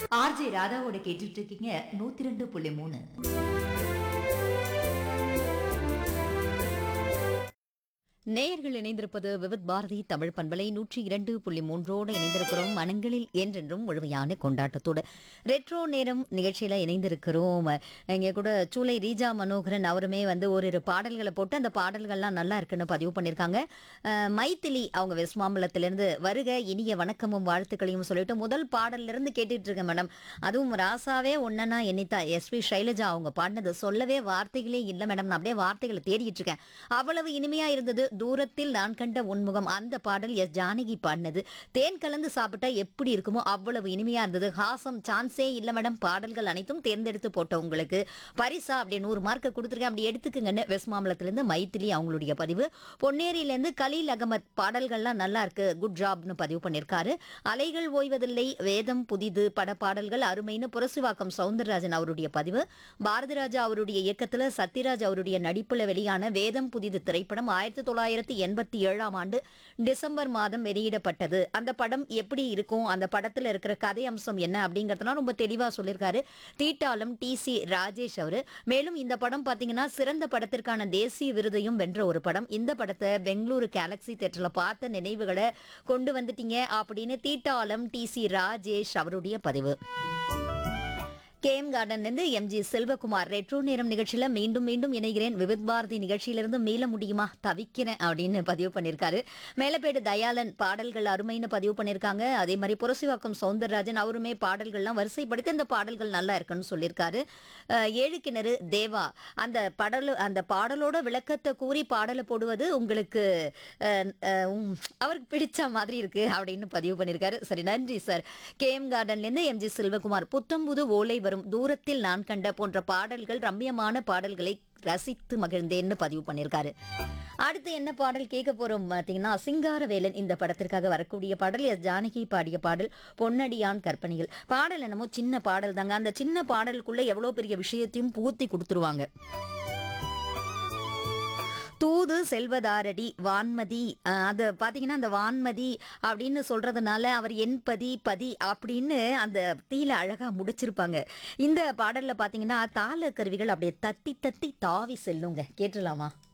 RJ ராதாவோட கேட்டுட்டு இருக்கீங்க நூத்தி ரெண்டு புள்ளி மூணு நேயர்கள் இணைந்திருப்பது விவித் பாரதி தமிழ் பண்பலை நூற்றி இரண்டு புள்ளி மூன்றோடு இணைந்திருக்கிறோம் மனங்களில் என்றென்றும் முழுமையான கொண்டாட்டத்தோடு ரெட்ரோ நேரம் நிகழ்ச்சியில இணைந்திருக்கிறோம் இங்க கூட சூளை ரீஜா மனோகரன் அவருமே வந்து ஓரிரு பாடல்களை போட்டு அந்த பாடல்கள்லாம் நல்லா இருக்குன்னு பதிவு பண்ணியிருக்காங்க அஹ், மைதிலி அவங்க வெஸ்ட் மாம்பலத்திலிருந்து வருக இனிய வணக்கமும் வாழ்த்துக்களையும் சொல்லிட்டு முதல் பாடல்ல இருந்து கேட்டுட்டு இருக்கேன் மேடம் அதுவும் ராசாவே ஒன்னனா எண்ணித்தா எஸ்பி சைலஜா அவங்க பாடினது சொல்லவே வார்த்தைகளே இல்லை மேடம் நான் அப்படியே வார்த்தைகளை தேடிட்டு இருக்கேன் அவ்வளவு இனிமையா இருந்தது தூரத்தில் நான் கண்ட உன்முகம் அந்த பாடல் எஸ் ஜானகி பாடினது தேன் கலந்து சாப்பிட்டா எப்படி இருக்குமோ அவ்வளவு இனிமையா இருந்தது ஹாசம் சான்ஸே இல்ல மேடம் பாடல்கள் அனைத்தும் தேர்ந்தெடுத்து போட்ட உங்களுக்கு பரிசா அப்படி நூறு மார்க் கொடுத்துருக்கேன் அப்படி எடுத்துக்கங்கன்னு வெஸ்ட் மாம்பலத்திலிருந்து மைத்திலி அவங்களுடைய பதிவு பொன்னேரியில இருந்து கலீல் அகமத் பாடல்கள்லாம் நல்லா இருக்கு குட் ஜாப்னு பதிவு பண்ணியிருக்காரு அலைகள் ஓய்வதில்லை வேதம் புதிது பட பாடல்கள் அருமைன்னு புரசுவாக்கம் சவுந்தரராஜன் அவருடைய பதிவு பாரதிராஜா அவருடைய இயக்கத்துல சத்யராஜ் அவருடைய நடிப்புல வெளியான வேதம் புதிது திரைப்படம் ஆயிரத்தி தொள்ளாயிரத்தி எண்பத்தி ஏழாம் ஆண்டு டிசம்பர் மாதம் வெளியிடப்பட்டது அந்த படம் எப்படி இருக்கும் அந்த படத்துல இருக்கிற கதை அம்சம் என்ன அப்படிங்கறதெல்லாம் ரொம்ப தெளிவா சொல்லியிருக்காரு தீட்டாளம் டி சி ராஜேஷ் அவரு மேலும் இந்த படம் பாத்தீங்கன்னா சிறந்த படத்திற்கான தேசிய விருதையும் வென்ற ஒரு படம் இந்த படத்தை பெங்களூரு கேலக்ஸி தேட்டர்ல பார்த்த நினைவுகளை கொண்டு வந்துட்டீங்க அப்படின்னு தீட்டாளம் டி சி ராஜேஷ் அவருடைய பதிவு கேஎம் கார்டன் இருந்து எம்ஜி செல்வகுமார் ரெட்ரோ நேரம் நிகழ்ச்சியில மீண்டும் மீண்டும் இணைகிறேன் விவித் பாரதி நிகழ்ச்சியிலிருந்து மீள முடியுமா தவிக்கிறேன் அப்படின்னு பதிவு பண்ணியிருக்காரு மேலப்பேடு தயாளன் பாடல்கள் அருமைன்னு பதிவு பண்ணியிருக்காங்க அதே மாதிரி புரசிவாக்கம் சவுந்தரராஜன் அவருமே பாடல்கள்லாம் வரிசைப்படுத்தி இந்த பாடல்கள் நல்லா இருக்குன்னு சொல்லியிருக்காரு அஹ், ஏழு கிணறு தேவா அந்த படல் அந்த பாடலோட விளக்கத்தை கூறி பாடலை போடுவது உங்களுக்கு அஹ், அஹ், உம், அவருக்கு பிடிச்ச மாதிரி இருக்கு அப்படின்னு பதிவு பண்ணியிருக்காரு சரி நன்றி சார் கேஎம் கார்டன்ல இருந்து எம்ஜி செல்வகுமார் புத்தம்புது ஓலை வரும் தூரத்தில் நான் கண்ட போன்ற பாடல்கள் ரம்யமான பாடல்களை ரசித்து மகிழ்ந்தேன்னு பதிவு பண்ணியிருக்காரு அடுத்து என்ன பாடல் கேட்க போறோம் பார்த்தீங்கன்னா சிங்காரவேலன் இந்த படத்திற்காக வரக்கூடிய பாடல் எஸ் ஜானகி பாடிய பாடல் பொன்னடியான் கற்பனைகள் பாடல் என்னமோ சின்ன பாடல் தாங்க அந்த சின்ன பாடலுக்குள்ள எவ்வளவு பெரிய விஷயத்தையும் புகுத்தி கொடுத்துருவாங்க தூது செல்வதாரடி வான்மதி அஹ், அது பாத்தீங்கன்னா அந்த வான்மதி அப்படின்னு சொல்றதுனால அவர் என்பதி பதி அப்படின்னு அந்த தீல அழகா முடிச்சிருப்பாங்க இந்த பாடல்ல பாத்தீங்கன்னா தாள கருவிகள் அப்படியே தத்தி தத்தி தாவி செல்லுங்க கேட்டுலாமா